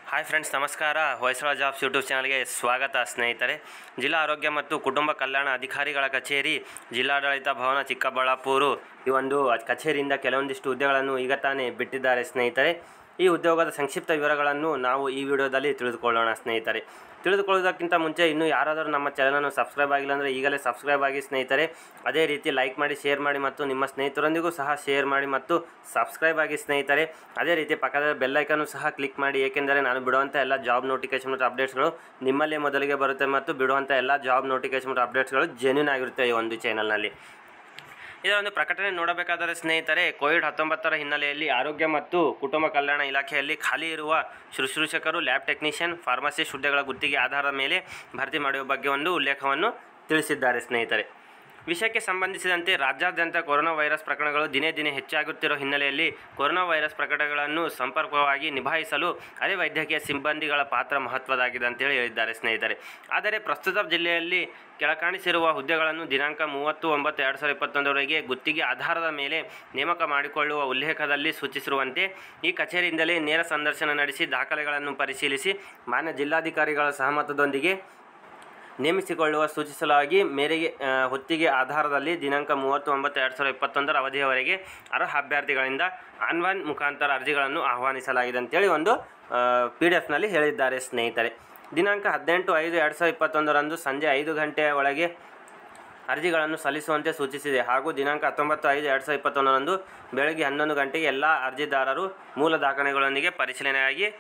hi friends ನಮಸ್ಕಾರ Hoysala jobs YouTube ಚಾನಲ್ಗೆ ಸ್ವಾಗತ ಸ್ನೇಹಿತರೆ ಜಿಲ್ಲಾ ಆರೋಗ್ಯ ಮತ್ತು ಕುಟುಂಬ ಕಲ್ಯಾಣ ಅಧಿಕಾರಿಗಳ ಕಚೇರಿ ಜಿಲ್ಲಾಡಳಿತ ಭವನ ಚಿಕ್ಕಬಳ್ಳಾಪುರ ಈ ಒಂದು ಕಚೇರಿಯಿಂದ ಕೆಲವೊಂದಿಷ್ಟು ಹುದ್ದೆಗಳನ್ನು ಈಗ ತಾನೇ ಬಿಟ್ಟಿದ್ದಾರೆ ಸ್ನೇಹಿತರೆ ಈ ಉದ್ಯೋಗದ ಸಂಕ್ಷಿಪ್ತ ವಿವರಗಳನ್ನು ನಾವು ಈ ವಿಡಿಯೋದಲ್ಲಿ ತಿಳಿದುಕೊಳ್ಳೋಣ ಸ್ನೇಹಿತರೆ ತಿಳಿದುಕೊಳ್ಳೋದಕ್ಕಿಂತ ಮುಂಚೆ ಇನ್ನೂ ಯಾರಾದರೂ ನಮ್ಮ ಚಾನಲನ್ನು ಸಬ್ಸ್ಕ್ರೈಬ್ ಆಗಿಲ್ಲ ಅಂದರೆ ಈಗಲೇ ಸಬ್ಸ್ಕ್ರೈಬ್ ಆಗಿ ಸ್ನೇಹಿತರೆ ಅದೇ ರೀತಿ ಲೈಕ್ ಮಾಡಿ ಶೇರ್ ಮಾಡಿ ಮತ್ತು ನಿಮ್ಮ ಸ್ನೇಹಿತರೊಂದಿಗೂ ಸಹ ಶೇರ್ ಮಾಡಿ ಮತ್ತು ಸಬ್ಸ್ಕ್ರೈಬ್ ಆಗಿ ಸ್ನೇಹಿತರೆ ಅದೇ ರೀತಿ ಪಕ್ಕದ ಬೆಲ್ಲೈಕನ್ನು ಸಹ ಕ್ಲಿಕ್ ಮಾಡಿ ಏಕೆಂದರೆ ನಾನು ಬಿಡುವಂಥ ಎಲ್ಲ ಜಾಬ್ ನೋಟಿಫಿಕೇಶನ್ ಮತ್ತು ಅಪ್ಡೇಟ್ಸ್ಗಳು ನಿಮ್ಮಲ್ಲೇ ಮೊದಲಿಗೆ ಬರುತ್ತೆ ಮತ್ತು ಬಿಡುವಂಥ ಎಲ್ಲ ಜಾಬ್ ನೋಟಿಫಿಕೇಶನ್ ಮತ್ತು ಅಪ್ಡೇಟ್ಸ್ಗಳು ಜೆನ್ಯೂನ್ ಆಗಿರುತ್ತೆ ಈ ಒಂದು ಚಾನಲ್ನಲ್ಲಿ ಇದರ ಒಂದು ಪ್ರಕಟಣೆ ನೋಡಬೇಕಾದರೆ ಸ್ನೇಹಿತರೆ ಕೋವಿಡ್ ಹತ್ತೊಂಬತ್ತರ ಹಿನ್ನೆಲೆಯಲ್ಲಿ ಆರೋಗ್ಯ ಮತ್ತು ಕುಟುಂಬ ಕಲ್ಯಾಣ ಇಲಾಖೆಯಲ್ಲಿ ಖಾಲಿ ಇರುವ ಶುಶ್ರೂಷಕರು ಲ್ಯಾಬ್ ಟೆಕ್ನಿಷಿಯನ್ ಫಾರ್ಮಸಿಸ್ಟ್ ಹುದ್ದೆಗಳ ಗುತ್ತಿಗೆ ಆಧಾರದ ಮೇಲೆ ಭರ್ತಿ ಮಾಡುವ ಬಗ್ಗೆ ಒಂದು ಉಲ್ಲೇಖವನ್ನು ತಿಳಿಸಿದ್ದಾರೆ ಸ್ನೇಹಿತರೆ ವಿಷಯಕ್ಕೆ ಸಂಬಂಧಿಸಿದಂತೆ ರಾಜ್ಯಾದ್ಯಂತ ಕೊರೋನಾ ವೈರಸ್ ಪ್ರಕರಣಗಳು ದಿನೇ ದಿನೇ ಹೆಚ್ಚಾಗುತ್ತಿರುವ ಹಿನ್ನೆಲೆಯಲ್ಲಿ ಕೊರೋನಾ ವೈರಸ್ ಪ್ರಕರಣಗಳನ್ನು ಸಂಪರ್ಕವಾಗಿ ನಿಭಾಯಿಸಲು ಅರೆ ವೈದ್ಯಕೀಯ ಸಿಬ್ಬಂದಿಗಳ ಪಾತ್ರ ಮಹತ್ವದಾಗಿದೆ ಅಂತೇಳಿ ಹೇಳಿದ್ದಾರೆ ಸ್ನೇಹಿತರೆ ಆದರೆ ಪ್ರಸ್ತುತ ಜಿಲ್ಲೆಯಲ್ಲಿ ಕೆಳಕಾಣಿಸಿರುವ ಹುದ್ದೆಗಳನ್ನು ದಿನಾಂಕ ಮೂವತ್ತು ಒಂಬತ್ತು ಎರಡು ಸಾವಿರದ ಇಪ್ಪತ್ತೊಂದರವರೆಗೆ ಗುತ್ತಿಗೆ ಆಧಾರದ ಮೇಲೆ ನೇಮಕ ಮಾಡಿಕೊಳ್ಳುವ ಉಲ್ಲೇಖದಲ್ಲಿ ಸೂಚಿಸಿರುವಂತೆ ಈ ಕಚೇರಿಯಿಂದಲೇ ನೇರ ಸಂದರ್ಶನ ನಡೆಸಿ ದಾಖಲೆಗಳನ್ನು ಪರಿಶೀಲಿಸಿ ಮಾನ್ಯ ಜಿಲ್ಲಾಧಿಕಾರಿಗಳ ಸಹಮತದೊಂದಿಗೆ ನೇಮಿಸಿಕೊಳ್ಳುವ ಸೂಚಿಸಲಾಗಿ ಮೇರೆಗೆ ಆ, ಹೊತ್ತಿಗೆ ಆಧಾರದಲ್ಲಿ ದಿನಾಂಕ ಮೂವತ್ತು ಒಂಬತ್ತು ಎರಡು ಸಾವಿರದ ಇಪ್ಪತ್ತೊಂದರ ಅವಧಿಯವರೆಗೆ ಅರ್ಹ ಅಭ್ಯರ್ಥಿಗಳಿಂದ ಆನ್ಲೈನ್ ಮುಖಾಂತರ ಅರ್ಜಿಗಳನ್ನು ಆಹ್ವಾನಿಸಲಾಗಿದೆ ಅಂತೇಳಿ ಒಂದು ಪಿ ಡಿ ಎಫ್ನಲ್ಲಿ ಹೇಳಿದ್ದಾರೆ ಸ್ನೇಹಿತರೆ ದಿನಾಂಕ ಹದಿನೆಂಟು ಐದು ಎರಡು ಸಾವಿರದ ಇಪ್ಪತ್ತೊಂದರಂದು ಸಂಜೆ ಐದು ಗಂಟೆಯ ಒಳಗೆ ಅರ್ಜಿಗಳನ್ನು ಸಲ್ಲಿಸುವಂತೆ ಸೂಚಿಸಿದೆ ಹಾಗೂ ದಿನಾಂಕ ಹತ್ತೊಂಬತ್ತು ಐದು ಎರಡು ಸಾವಿರದ ಇಪ್ಪತ್ತೊಂದರಂದು ಬೆಳಗ್ಗೆ ಹನ್ನೊಂದು ಗಂಟೆಗೆ ಎಲ್ಲ ಅರ್ಜಿದಾರರು ಮೂಲ ದಾಖಲೆಗಳೊಂದಿಗೆ ಪರಿಶೀಲನೆಯಾಗಿ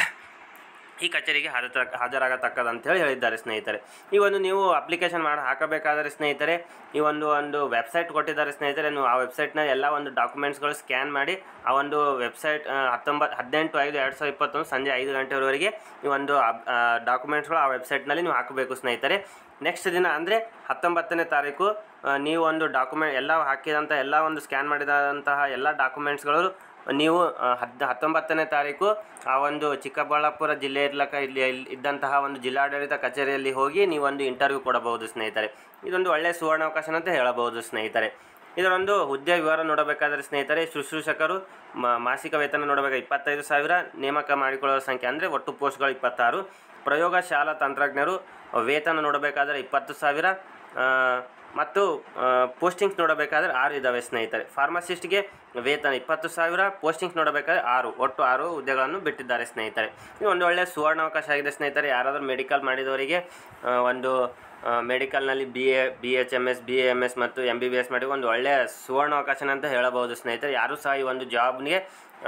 ಈ ಕಚೇರಿಗೆ ಹಾಜರ ಹಾಜರಾಗತಕ್ಕದ್ದು ಅಂತೇಳಿ ಹೇಳಿದ್ದಾರೆ ಸ್ನೇಹಿತರೆ ಈ ಒಂದು ನೀವು ಅಪ್ಲಿಕೇಶನ್ ಮಾಡಿ ಹಾಕಬೇಕಾದರೆ ಸ್ನೇಹಿತರೆ ಈ ಒಂದು ಒಂದು ವೆಬ್ಸೈಟ್ ಕೊಟ್ಟಿದ್ದಾರೆ ಸ್ನೇಹಿತರೆ ನೀವು ಆ ವೆಬ್ಸೈಟ್ನ ಎಲ್ಲ ಒಂದು ಡಾಕ್ಯುಮೆಂಟ್ಸ್ಗಳು ಸ್ಕ್ಯಾನ್ ಮಾಡಿ ಆ ಒಂದು ವೆಬ್ಸೈಟ್ ಹತ್ತೊಂಬತ್ತು ಹದಿನೆಂಟು ಐದು ಎರಡು ಸಾವಿರದ ಇಪ್ಪತ್ತೊಂದು ಸಂಜೆ ಐದು ಗಂಟೆವರೆಗೆ ಈ ಒಂದು ಡಾಕ್ಯುಮೆಂಟ್ಸ್ಗಳು ಆ ವೆಬ್ಸೈಟ್ನಲ್ಲಿ ನೀವು ಹಾಕಬೇಕು ಸ್ನೇಹಿತರೆ ನೆಕ್ಸ್ಟ್ ದಿನ ಅಂದರೆ ಹತ್ತೊಂಬತ್ತನೇ ತಾರೀಕು ಆ, ನೀವು ಒಂದು ಡಾಕ್ಯುಮೆಂಟ್ ಎಲ್ಲ ಹಾಕಿದಂಥ ಎಲ್ಲ ಒಂದು ಸ್ಕ್ಯಾನ್ ಮಾಡಿದಂತಹ ಎಲ್ಲ ಡಾಕ್ಯುಮೆಂಟ್ಸ್ಗಳು ನೀವು ಆ, ಹದ್ ಹತ್ತೊಂಬತ್ತನೇ ತಾರೀಕು ಆ ಒಂದು ಚಿಕ್ಕಬಳ್ಳಾಪುರ ಜಿಲ್ಲೆ ಇರ್ಲಕ್ಕ ಇಲ್ಲಿ ಇಲ್ಲಿ ಇದ್ದಂತಹ ಒಂದು ಜಿಲ್ಲಾಡಳಿತ ಕಚೇರಿಯಲ್ಲಿ ಹೋಗಿ ನೀವು ಒಂದು ಇಂಟರ್ವ್ಯೂ ಕೊಡಬಹುದು ಸ್ನೇಹಿತರೆ ಇದೊಂದು ಒಳ್ಳೆಯ ಸುವರ್ಣಾವಕಾಶ ಅಂತ ಹೇಳಬಹುದು ಸ್ನೇಹಿತರೆ ಇದರೊಂದು ಹುದ್ದೆ ವಿವರ ನೋಡಬೇಕಾದರೆ ಸ್ನೇಹಿತರೆ ಶುಶ್ರೂಷಕರು ಮ- ಮಾಸಿಕ ವೇತನ ನೋಡಬೇಕು ಇಪ್ಪತ್ತೈದು ಸಾವಿರ ನೇಮಕ ಮಾಡಿಕೊಳ್ಳುವ ಸಂಖ್ಯೆ ಅಂದರೆ ಒಟ್ಟು ಪೋಸ್ಟ್ಗಳು ಇಪ್ಪತ್ತಾರು ಪ್ರಯೋಗಶಾಲಾ ತಂತ್ರಜ್ಞರು ವೇತನ ನೋಡಬೇಕಾದರೆ ಇಪ್ಪತ್ತು ಸಾವಿರ ಆ, ಮತ್ತು ಪೋಸ್ಟಿಂಗ್ಸ್ ನೋಡಬೇಕಾದ್ರೆ ಆರು ಇದ್ದಾವೆ ಸ್ನೇಹಿತರೆ ಫಾರ್ಮಸಿಸ್ಟ್ಗೆ ವೇತನ ಇಪ್ಪತ್ತು ಸಾವಿರ ಪೋಸ್ಟಿಂಗ್ಸ್ ನೋಡಬೇಕಾದ್ರೆ ಆರು ಒಟ್ಟು ಆರು ಹುದ್ದೆಗಳನ್ನು ಬಿಟ್ಟಿದ್ದಾರೆ ಸ್ನೇಹಿತರೆ ಇದು ಒಂದು ಒಳ್ಳೆಯ ಸುವರ್ಣಾವಕಾಶ ಆಗಿದೆ ಸ್ನೇಹಿತರೆ ಯಾರಾದರೂ ಮೆಡಿಕಲ್ ಮಾಡಿದವರಿಗೆ ಆ, ಒಂದು ಮೆಡಿಕಲ್ನಲ್ಲಿ B A B H M S B A M S ಮತ್ತು ಎಮ್ ಬಿ ಬಿ ಎಸ್ ಮಾಡಿ ಒಂದು ಒಳ್ಳೆಯ ಸುವರ್ಣಾವಕಾಶನ ಅಂತ ಹೇಳಬಹುದು ಸ್ನೇಹಿತರೆ ಯಾರೂ ಸಹ ಈ ಒಂದು ಜಾಬ್ಗೆ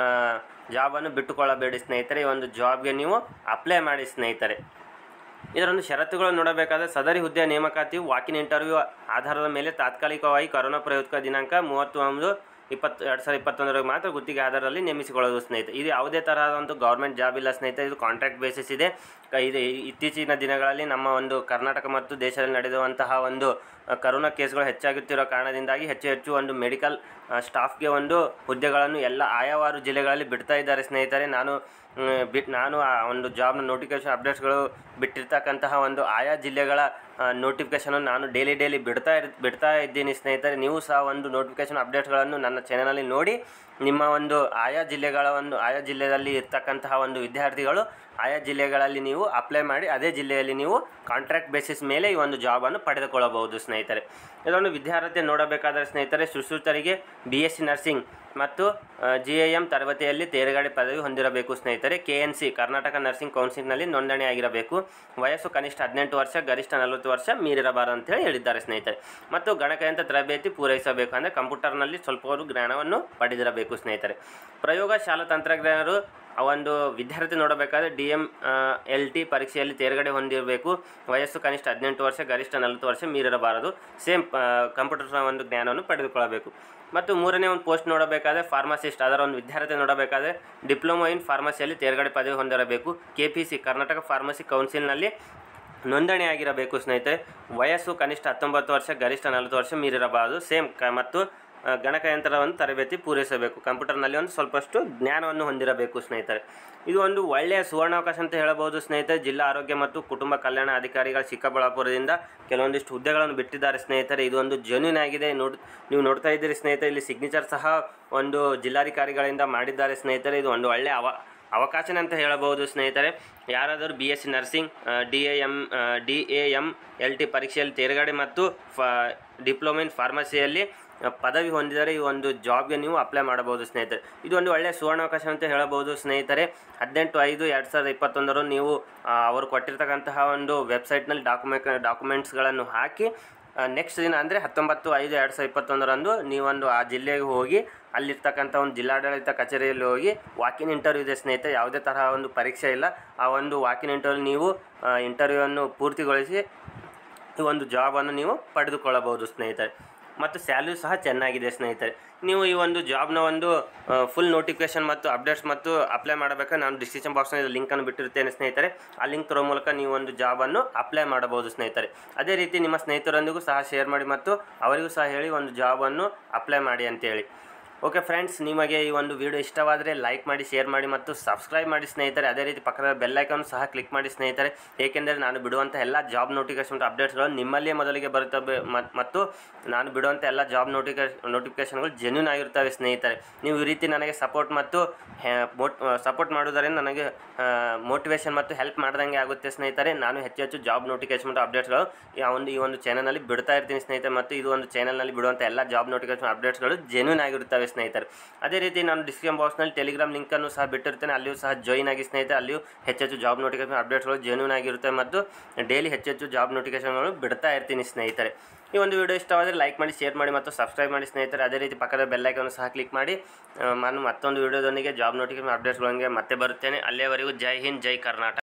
ಜಾಬನ್ನು ಬಿಟ್ಟುಕೊಳ್ಳಬೇಡಿ ಸ್ನೇಹಿತರೆ ಈ ಒಂದು ಜಾಬ್ಗೆ ನೀವು ಅಪ್ಲೈ ಮಾಡಿ ಸ್ನೇಹಿತರೆ ಇದರೊಂದು ಷರತ್ತುಗಳನ್ನು ನೋಡಬೇಕಾದ್ರೆ ಸದರಿ ಹುದ್ದೆಯ ನೇಮಕಾತಿಯು ವಾಕಿನ್ ಇಂಟರ್ವ್ಯೂ ಆಧಾರದ ಮೇಲೆ ತಾತ್ಕಾಲಿಕವಾಗಿ ಕರೋನಾ ಪ್ರಯುಕ್ತ ದಿನಾಂಕ ಮೂವತ್ತು ಒಂದು ಇಪ್ಪತ್ತು ಎರಡು ಸಾವಿರದ ಇಪ್ಪತ್ತೊಂದರಿಗೆ ಮಾತ್ರ ಗುತ್ತಿಗೆ ಆಧಾರದಲ್ಲಿ ನೇಮಿಸಿಕೊಳ್ಳೋದು ಸ್ನೇಹಿತರೆ ಇದು ಯಾವುದೇ ತರಹದಂತೂ ಗೌರ್ಮೆಂಟ್ ಜಾಬ್ ಇಲ್ಲ ಸ್ನೇಹಿತರೆ ಇದು ಕಾಂಟ್ರಾಕ್ಟ್ ಬೇಸಿಸ್ ಇದೆ ಕ- ಇದು ಇತ್ತೀಚಿನ ದಿನಗಳಲ್ಲಿ ನಮ್ಮ ಒಂದು ಕರ್ನಾಟಕ ಮತ್ತು ದೇಶದಲ್ಲಿ ನಡೆದಿರುವಂತಹ ಒಂದು ಅ, ಕರೋನಾ ಕೇಸ್ಗಳು ಹೆಚ್ಚಾಗುತ್ತಿರೋ ಕಾರಣದಿಂದಾಗಿ ಹೆಚ್ಚು ಹೆಚ್ಚು ಒಂದು ಮೆಡಿಕಲ್ ಸ್ಟಾಫ್ಗೆ ಒಂದು ಹುದ್ದೆಗಳನ್ನು ಎಲ್ಲ ಆಯಾವಾರು ಜಿಲ್ಲೆಗಳಲ್ಲಿ ಬಿಡ್ತಾ ಇದ್ದಾರೆ ಸ್ನೇಹಿತರೆ ನಾನು ಮ್, ಬಿಟ್ ನಾನು ಆ ಒಂದು ಜಾಬ್ನ ನೋಟಿಫಿಕೇಶನ್ ಅಪ್ಡೇಟ್ಸ್ಗಳು ಬಿಟ್ಟಿರ್ತಕ್ಕಂತಹ ಒಂದು ಆಯಾ ಜಿಲ್ಲೆಗಳ ನೋಟಿಫಿಕೇಶನ್ ನಾನು ಡೈಲಿ ಡೈಲಿ ಬಿಡ್ತಾ ಇರ್ ಬಿಡ್ತಾ ಇದ್ದೀನಿ ಸ್ನೇಹಿತರೆ ನೀವು ಸಹ ಒಂದು ನೋಟಿಫಿಕೇಶನ್ ಅಪ್ಡೇಟ್ಸ್ಗಳನ್ನು ನನ್ನ ಚಾನಲಲ್ಲಿ ನೋಡಿ ನಿಮ್ಮ ಒಂದು ಆಯಾ ಜಿಲ್ಲೆಗಳ ಒಂದು ಆಯಾ ಜಿಲ್ಲೆಯಲ್ಲಿ ಇರ್ತಕ್ಕಂತಹ ಒಂದು ವಿದ್ಯಾರ್ಥಿಗಳು ಆಯಾ ಜಿಲ್ಲೆಗಳಲ್ಲಿ ನೀವು ಅಪ್ಲೈ ಮಾಡಿ ಅದೇ ಜಿಲ್ಲೆಯಲ್ಲಿ ನೀವು ಕಾಂಟ್ರಾಕ್ಟ್ ಬೇಸಿಸ್ ಮೇಲೆ ಈ ಒಂದು ಜಾಬನ್ನು ಪಡೆದುಕೊಳ್ಳಬಹುದು ಸ್ನೇಹಿತರೆ ಇದೊಂದು ವಿದ್ಯಾರ್ಥಿ ನೋಡಬೇಕಾದರೆ ಸ್ನೇಹಿತರೆ ಸುಶ್ರೂತರಿಗೆ ಬಿ ಎಸ್ ಸಿ ನರ್ಸಿಂಗ್ ಮತ್ತು ಜಿ ಎ ಎಮ್ ತರಗತಿಯಲ್ಲಿ ತೇರಗಡೆ ಪದವಿ ಹೊಂದಿರಬೇಕು ಸ್ನೇಹಿತರೆ K N C Karnataka nursing ಕೌನ್ಸಿಲ್ನಲ್ಲಿ ನೋಂದಣಿ ಆಗಿರಬೇಕು ವಯಸ್ಸು ಕನಿಷ್ಠ ಹದಿನೆಂಟು ವರ್ಷ ಗರಿಷ್ಠ ನಲವತ್ತು ವರ್ಷ ಮೀರಿರಬಾರದು ಅಂತೇಳಿ ಹೇಳಿದ್ದಾರೆ ಸ್ನೇಹಿತರೆ ಮತ್ತು ಗಣಕಯಂತ್ರ ತರಬೇತಿ ಪೂರೈಸಬೇಕು ಅಂದರೆ ಕಂಪ್ಯೂಟರ್ನಲ್ಲಿ ಸ್ವಲ್ಪ ಜ್ಞಾನವನ್ನು ಪಡೆದಿರಬೇಕು ಸ್ನೇಹಿತರೆ ಪ್ರಯೋಗಶಾಲಾ ತಂತ್ರಜ್ಞರು ಆ ಒಂದು ವಿದ್ಯಾರ್ಥಿ ನೋಡಬೇಕಾದ್ರೆ ಡಿ ಎಮ್ ಎಲ್ ಟಿ ಪರೀಕ್ಷೆಯಲ್ಲಿ ತೇರ್ಗಡೆ ಹೊಂದಿರಬೇಕು ವಯಸ್ಸು ಕನಿಷ್ಠ ಹದಿನೆಂಟು ವರ್ಷ ಗರಿಷ್ಠ ನಲವತ್ತು ವರ್ಷ ಮೀರಿರಬಾರದು ಸೇಮ್ ಕಂಪ್ಯೂಟರ್ ಒಂದು ಜ್ಞಾನವನ್ನು ಪಡೆದುಕೊಳ್ಳಬೇಕು ಮತ್ತು ಮೂರನೇ ಒಂದು ಪೋಸ್ಟ್ ನೋಡಬೇಕಾದ್ರೆ ಫಾರ್ಮಸಿಸ್ಟ್ ಅದರ ಒಂದು ವಿದ್ಯಾರ್ಥಿ ನೋಡಬೇಕಾದ್ರೆ ಡಿಪ್ಲೊಮಾ ಇನ್ ಫಾರ್ಮಸಿಯಲ್ಲಿ ತೇರ್ಗಡೆ ಪದವಿ ಹೊಂದಿರಬೇಕು K P C Karnataka pharmacy ಕೌನ್ಸಿಲ್ನಲ್ಲಿ ನೋಂದಣಿಯಾಗಿರಬೇಕು ಸ್ನೇಹಿತರೆ ವಯಸ್ಸು ಕನಿಷ್ಠ ಹತ್ತೊಂಬತ್ತು ವರ್ಷ ಗರಿಷ್ಠ ನಲವತ್ತು ವರ್ಷ ಮೀರಿರಬಾರದು ಸೇಮ್ ಕ ಮತ್ತು ಆ, ಗಣಕಯಂತ್ರವನ್ನು ತರಬೇತಿ ಪೂರೈಸಬೇಕು ಕಂಪ್ಯೂಟರ್ನಲ್ಲಿ ಒಂದು ಸ್ವಲ್ಪಷ್ಟು ಜ್ಞಾನವನ್ನು ಹೊಂದಿರಬೇಕು ಸ್ನೇಹಿತರೆ ಇದು ಒಂದು ಒಳ್ಳೆಯ ಸುವರ್ಣಾವಕಾಶ ಅಂತ ಹೇಳಬಹುದು ಸ್ನೇಹಿತರೆ ಜಿಲ್ಲಾ ಆರೋಗ್ಯ ಮತ್ತು ಕುಟುಂಬ ಕಲ್ಯಾಣ ಅಧಿಕಾರಿಗಳ ಚಿಕ್ಕಬಳ್ಳಾಪುರದಿಂದ ಕೆಲವೊಂದಿಷ್ಟು ಹುದ್ದೆಗಳನ್ನು ಬಿಟ್ಟಿದ್ದಾರೆ ಸ್ನೇಹಿತರೆ ಇದು ಒಂದು ಜೆನ್ಯೂನ್ ಆಗಿದೆ ನೋಡ್ ನೀವು ನೋಡ್ತಾ ಇದ್ದೀರಿ ಸ್ನೇಹಿತರೆ ಇಲ್ಲಿ ಸಿಗ್ನೇಚರ್ ಸಹ ಒಂದು ಜಿಲ್ಲಾಧಿಕಾರಿಗಳಿಂದ ಮಾಡಿದ್ದಾರೆ ಸ್ನೇಹಿತರೆ ಇದು ಒಂದು ಒಳ್ಳೆಯ ಅವ ಅವಕಾಶನೇ ಅಂತ ಹೇಳಬಹುದು ಸ್ನೇಹಿತರೆ ಯಾರಾದರೂ B S C nursing D A M D A M L T ಪರೀಕ್ಷೆಯಲ್ಲಿ ತೇರ್ಗಡೆ ಮತ್ತು ಫ ಡಿಪ್ಲೊಮಾ ಇನ್ ಫಾರ್ಮಸಿಯಲ್ಲಿ ಪದವಿ ಹೊಂದಿದರೆ ಈ ಒಂದು ಜಾಬ್ಗೆ ನೀವು ಅಪ್ಲೈ ಮಾಡಬಹುದು ಸ್ನೇಹಿತರೆ ಇದು ಒಂದು ಒಳ್ಳೆಯ ಸುವರ್ಣಾವಕಾಶ ಅಂತ ಹೇಳಬಹುದು ಸ್ನೇಹಿತರೆ ಹದಿನೆಂಟು ಐದು ಎರಡು ಸಾವಿರದ ಇಪ್ಪತ್ತೊಂದರು ನೀವು ಆ, ಅವರು ಕೊಟ್ಟಿರ್ತಕ್ಕಂತಹ ಒಂದು ವೆಬ್ಸೈಟ್ನಲ್ಲಿ ಡಾಕ್ಯುಮೆಂಟ್ ಡಾಕ್ಯುಮೆಂಟ್ಸ್ಗಳನ್ನು ಹಾಕಿ ನೆಕ್ಸ್ಟ್ ದಿನ ಅಂದರೆ ಹತ್ತೊಂಬತ್ತು ಐದು ಎರಡು ಸಾವಿರದ ಇಪ್ಪತ್ತೊಂದರಂದು ನೀವೊಂದು ಆ ಜಿಲ್ಲೆಗೆ ಹೋಗಿ ಅಲ್ಲಿರ್ತಕ್ಕಂಥ ಒಂದು ಜಿಲ್ಲಾಡಳಿತ ಕಚೇರಿಯಲ್ಲಿ ಹೋಗಿ ವಾಕಿನ್ ಇಂಟರ್ವ್ಯೂ ಇದೆ ಸ್ನೇಹಿತರೆ ಯಾವುದೇ ತರಹ ಒಂದು ಪರೀಕ್ಷೆ ಇಲ್ಲ ಆ ಒಂದು ವಾಕಿನ್ ಇಂಟರ್ವ್ಯೂ ನೀವು ಇಂಟರ್ವ್ಯೂವನ್ನು ಪೂರ್ತಿಗೊಳಿಸಿ ಈ ಒಂದು ಜಾಬನ್ನು ನೀವು ಪಡೆದುಕೊಳ್ಳಬಹುದು ಸ್ನೇಹಿತರೆ ಮತ್ತು ಸ್ಯಾಲ್ರಿ ಸಹ ಚೆನ್ನಾಗಿದೆ ಸ್ನೇಹಿತರೆ ನೀವು ಈ ಒಂದು ಜಾಬ್ನ ಒಂದು ಫುಲ್ ನೋಟಿಫಿಕೇಶನ್ ಮತ್ತು ಅಪ್ಡೇಟ್ಸ್ ಮತ್ತು ಅಪ್ಲೈ ಮಾಡಬೇಕಾದ್ರೆ ನಾನು ಡಿಸ್ಕ್ರಿಪ್ಷನ್ ಬಾಕ್ಸ್ನಲ್ಲಿ ಲಿಂಕನ್ನು ಬಿಟ್ಟಿರ್ತೇನೆ ಸ್ನೇಹಿತರೆ ಆ ಲಿಂಕ್ ತರೋ ಮೂಲಕ ನೀವು ಒಂದು ಜಾಬನ್ನು ಅಪ್ಲೈ ಮಾಡಬಹುದು ಸ್ನೇಹಿತರೆ ಅದೇ ರೀತಿ ನಿಮ್ಮ ಸ್ನೇಹಿತರೊಂದಿಗೂ ಸಹ ಶೇರ್ ಮಾಡಿ ಮತ್ತು ಅವರಿಗೂ ಸಹ ಹೇಳಿ ಒಂದು ಜಾಬನ್ನು ಅಪ್ಲೈ ಮಾಡಿ ಅಂತೇಳಿ ಓಕೆ ಫ್ರೆಂಡ್ಸ್ ನಿಮಗೆ ಈ ಒಂದು ವಿಡಿಯೋ ಇಷ್ಟವಾದರೆ ಲೈಕ್ ಮಾಡಿ ಶೇರ್ ಮಾಡಿ ಮತ್ತು ಸಬ್ಸ್ಕ್ರೈಬ್ ಮಾಡಿ ಸ್ನೇಹಿತರೆ ಅದೇ ರೀತಿ ಪಕ್ಕದ ಬೆಲ್ ಐಕಾನ್ ಸಹ ಕ್ಲಿಕ್ ಮಾಡಿ ಸ್ನೇಹಿತರೆ ಏಕೆಂದರೆ ನಾನು ಬಿಡುವಂಥ ಎಲ್ಲ ಜಾಬ್ ನೋಟಿಫಿಕೇಶನ್ ಅಪ್ಡೇಟ್ಸ್ಗಳು ನಿಮ್ಮಲ್ಲಿಯೇ ಮೊದಲಿಗೆ ಬರುತ್ತವೆ ಮತ್- ಮತ್ತು ನಾನು ಬಿಡುವಂಥ ಎಲ್ಲ ಜಾಬ್ ನೋಟಿಫಿಕೇಶ್ ನೋಟಿಫಿಕೇಶನ್ಗಳು ಜೆನ್ಯೂನ್ ಆಗಿರ್ತವೆ ಸ್ನೇಹಿತರೆ ನೀವು ಈ ರೀತಿ ನನಗೆ ಸಪೋರ್ಟ್ ಮತ್ತು ಸಪೋರ್ಟ್ ಮಾಡೋದರಿಂದ ನನಗೆ ಮೋಟಿವೇಶನ್ ಮತ್ತು ಹೆಲ್ಪ್ ಮಾಡ್ದಂಗೆ ಆಗುತ್ತೆ ಸ್ನೇಹಿತರೆ ನಾನು ಹೆಚ್ಚು ಹೆಚ್ಚು ಜಾಬ್ ನೋಟಿಫಿಕೇಶನ್ ಮತ್ತು ಅಪ್ಡೇಟ್ಸ್ಗಳು ಈ ಒಂದು ಈ ಒಂದು ಚಾನಲ್ನಲ್ಲಿ ಬಿಡ್ತಾ ಇರ್ತೀನಿ ಸ್ನೇಹಿತರೆ ಮತ್ತು ಇದು ಒಂದು ಚಾನಲ್ನಲ್ಲಿ ಬಿಡುವಂಥ ಎಲ್ಲ ಜಾಬ್ ನೋಟಿಫಿಕೇಶನ್ ಅಪ್ಡೇಟ್ಸ್ಗಳು ಜೆನ್ಯೂನ್ ಆಗಿರುತ್ತವೆ ಸ್ನೇಹಿತರೆ ಅದೇ ರೀತಿ ನಾನು ಡಿಸ್ಕ್ರಿಪ್ಷನ್ ಬಾಕ್ಸ್ನಲ್ಲಿ ಟೆಲಿಗ್ರಾಮ್ ಲಿಂಕನ್ನು ಸಹ ಬಿಟ್ಟಿರ್ತೇನೆ ಅಲ್ಲಿಯೂ ಸಹ ಜಾಯಿನ್ ಆಗಿ ಸ್ನೇಹಿತರೆ ಅಲ್ಲಿಯೂ ಹೆಚ್ಚೆಚ್ಚು ಜಾಬ್ ನೋಟಿಫಿಕೇಶನ್ ಅಪ್ಡೇಟ್ಸ್ಗಳು ಜೆನ್ಯೂನ್ ಆಗಿರುತ್ತೆ ಮತ್ತು ಡೈಲಿ ಹೆಚ್ಚೆಚ್ಚು ಜಾಬ್ ನೋಟಿಫಿಕೇಶನ್ಗಳು ಬಿಡ್ತಾ ಇರ್ತೀನಿ ಸ್ನೇಹಿತರೆ ಈ ಒಂದು ವಿಡಿಯೋ ಇಷ್ಟವಾದರೆ ಲೈಕ್ ಮಾಡಿ ಶೇರ್ ಮಾಡಿ ಮತ್ತು ಸಬ್ಸ್ಕ್ರೈಬ್ ಮಾಡಿ ಸ್ನೇಹಿತರೆ ಅದೇ ರೀತಿ ಪಕ್ಕದ ಬೆಲ್ಲೈಕನ್ನು ಸಹ ಕ್ಲಿಕ್ ಮಾಡಿ ಆ, ನಾನು ಮತ್ತೊಂದು ವಿಡಿಯೋದೊಂದಿಗೆ ಜಾಬ್ ನೋಟಿಫಿಕೇಶನ್ ಅಪ್ಡೇಟ್ಸ್ಗಳೊಂದಿಗೆ ಮತ್ತೆ ಬರುತ್ತೇನೆ ಅಲ್ಲಿಯವರೆಗೂ ಜೈ ಹಿಂದ್ ಜೈ ಕರ್ನಾಟಕ